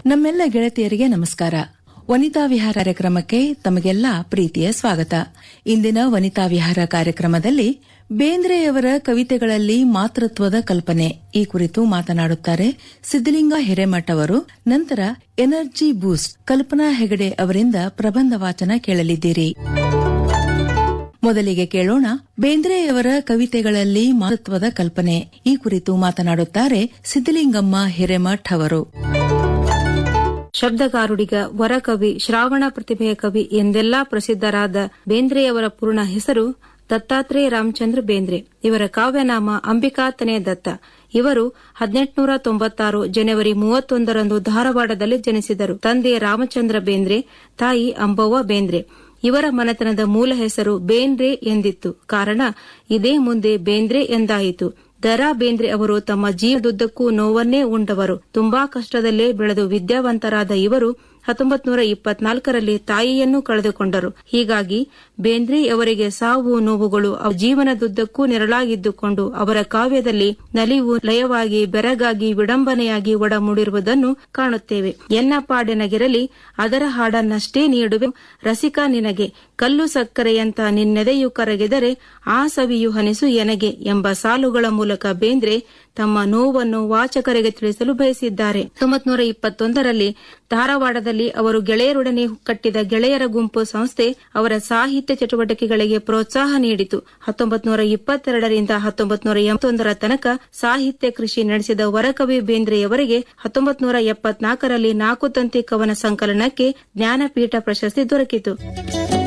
ನಮ್ಮೆಲ್ಲ ಗೆಳತಿಯರಿಗೆ ನಮಸ್ಕಾರ ವನಿತಾ ವಿಹಾರ ಕಾರ್ಯಕ್ರಮಕ್ಕೆ ತಮಗೆಲ್ಲ ಪ್ರೀತಿಯ ಸ್ವಾಗತ ಇಂದಿನ ವನಿತಾ ವಿಹಾರ ಕಾರ್ಯಕ್ರಮದಲ್ಲಿ ಬೇಂದ್ರೆಯವರ ಕವಿತೆಗಳಲ್ಲಿ ಮಾತೃತ್ವದ ಕಲ್ಪನೆ ಈ ಕುರಿತು ಮಾತನಾಡುತ್ತಾರೆ ಸಿದ್ದಲಿಂಗ ಹಿರೇಮಠ್ ಅವರು ನಂತರ ಎನರ್ಜಿ ಬೂಸ್ಟ್ ಕಲ್ಪನಾ ಹೆಗಡೆ ಅವರಿಂದ ಪ್ರಬಂಧ ವಾಚನ ಕೇಳಲಿದ್ದೀರಿ ಮೊದಲಿಗೆ ಕೇಳೋಣ ಬೇಂದ್ರೆಯವರ ಕವಿತೆಗಳಲ್ಲಿ ಮಾತೃತ್ವದ ಕಲ್ಪನೆ ಈ ಕುರಿತು ಮಾತನಾಡುತ್ತಾರೆ ಸಿದ್ದಲಿಂಗಮ್ಮ ಹಿರೇಮಠ್ ಅವರು ಶಬ್ದಗಾರುಡಿಗ ವರಕವಿ ಶ್ರಾವಣ ಪ್ರತಿಭೆಯ ಕವಿ ಎಂದೆಲ್ಲಾ ಪ್ರಸಿದ್ಧರಾದ ಬೇಂದ್ರೆಯವರ ಪೂರ್ಣ ಹೆಸರು ದತ್ತಾತ್ರೇಯ ರಾಮಚಂದ್ರ ಬೇಂದ್ರೆ ಇವರ ಕಾವ್ಯನಾಮ ಅಂಬಿಕಾತನೇ ದತ್ತ ಇವರು ಹದಿನೆಂಟುನೂರ ತೊಂಬತ್ತಾರು ಜನವರಿ ಮೂವತ್ತೊಂದರಂದು ಧಾರವಾಡದಲ್ಲಿ ಜನಿಸಿದರು ತಂದೆ ರಾಮಚಂದ್ರ ಬೇಂದ್ರೆ ತಾಯಿ ಅಂಬವ್ವ ಬೇಂದ್ರೆ ಇವರ ಮನೆತನದ ಮೂಲ ಹೆಸರು ಬೇಂದ್ರೆ ಎಂದಿತ್ತು ಕಾರಣ ಇದೇ ಮುಂದೆ ಬೇಂದ್ರೆ ಎಂದಾಯಿತು ದರಾ ಬೇಂದ್ರೆ ಅವರು ತಮ್ಮ ಜೀವದುದ್ದಕ್ಕೂ ನೋವನ್ನೇ ಉಂಡವರು ತುಂಬಾ ಕಷ್ಟದಲ್ಲೇ ಬೆಳೆದು ವಿದ್ಯಾವಂತರಾದ ಇವರು ಹತ್ತೊಂಬತ್ ನೂರ ಇಪ್ಪತ್ನಾಲ್ಕರಲ್ಲಿ ತಾಯಿಯನ್ನು ಕಳೆದುಕೊಂಡರು ಹೀಗಾಗಿ ಬೇಂದ್ರೆ ಅವರಿಗೆ ಸಾವು ನೋವುಗಳು ಜೀವನದುದ್ದಕ್ಕೂ ನೆರಳಾಗಿದ್ದುಕೊಂಡು ಅವರ ಕಾವ್ಯದಲ್ಲಿ ನಲಿವು ಲಯವಾಗಿ ಬೆರಗಾಗಿ ವಿಡಂಬನೆಯಾಗಿ ಒಡಮೂಡಿರುವುದನ್ನು ಕಾಣುತ್ತೇವೆ ಎನ್ನ ಪಾಡೆನಗಿರಲಿ ಅದರ ಹಾಡನ್ನಷ್ಟೇ ನೀಡುವೆ ರಸಿಕ ನಿನಗೆ ಕಲ್ಲು ಸಕ್ಕರೆಯಂತ ನಿನ್ನೆದೆಯು ಕರಗಿದರೆ ಆ ಸವಿಯು ಹನಿಸು ಎನಗೆ ಎಂಬ ಸಾಲುಗಳ ಮೂಲಕ ಬೇಂದ್ರೆ ತಮ್ಮ ನೋವನ್ನು ವಾಚಕರಿಗೆ ತಿಳಿಸಲು ಬಯಸಿದ್ದಾರೆ ಹತ್ತೊಂಬತ್ ನೂರ ಇಪ್ಪತ್ತೊಂದರಲ್ಲಿ ಧಾರವಾಡದಲ್ಲಿ ಅವರು ಗೆಳೆಯರೊಡನೆ ಕಟ್ಟಿದ ಗೆಳೆಯರ ಗುಂಪು ಸಂಸ್ಥೆ ಅವರ ಸಾಹಿತ್ಯ ಚಟುವಟಿಕೆಗಳಿಗೆ ಪ್ರೋತ್ಸಾಹ ನೀಡಿತು ಹತ್ತೊಂಬತ್ ನೂರ ಇಪ್ಪತ್ತೆರಡರಿಂದ ಹತ್ತೊಂಬತ್ ನೂರ ಎಂಬತ್ತೊಂದರ ತನಕ ಸಾಹಿತ್ಯ ಕೃಷಿ ನಡೆಸಿದ ವರಕವಿ ಬೇಂದ್ರೆಯವರಿಗೆ ಹತ್ತೊಂಬತ್ ನೂರ ಎಪ್ಪತ್ನಾಲ್ಕರಲ್ಲಿ ನಾಲ್ಕು ತಂತಿ ಕವನ ಸಂಕಲನಕ್ಕೆ ಜ್ಞಾನಪೀಠ ಪ್ರಶಸ್ತಿ ದೊರಕಿತು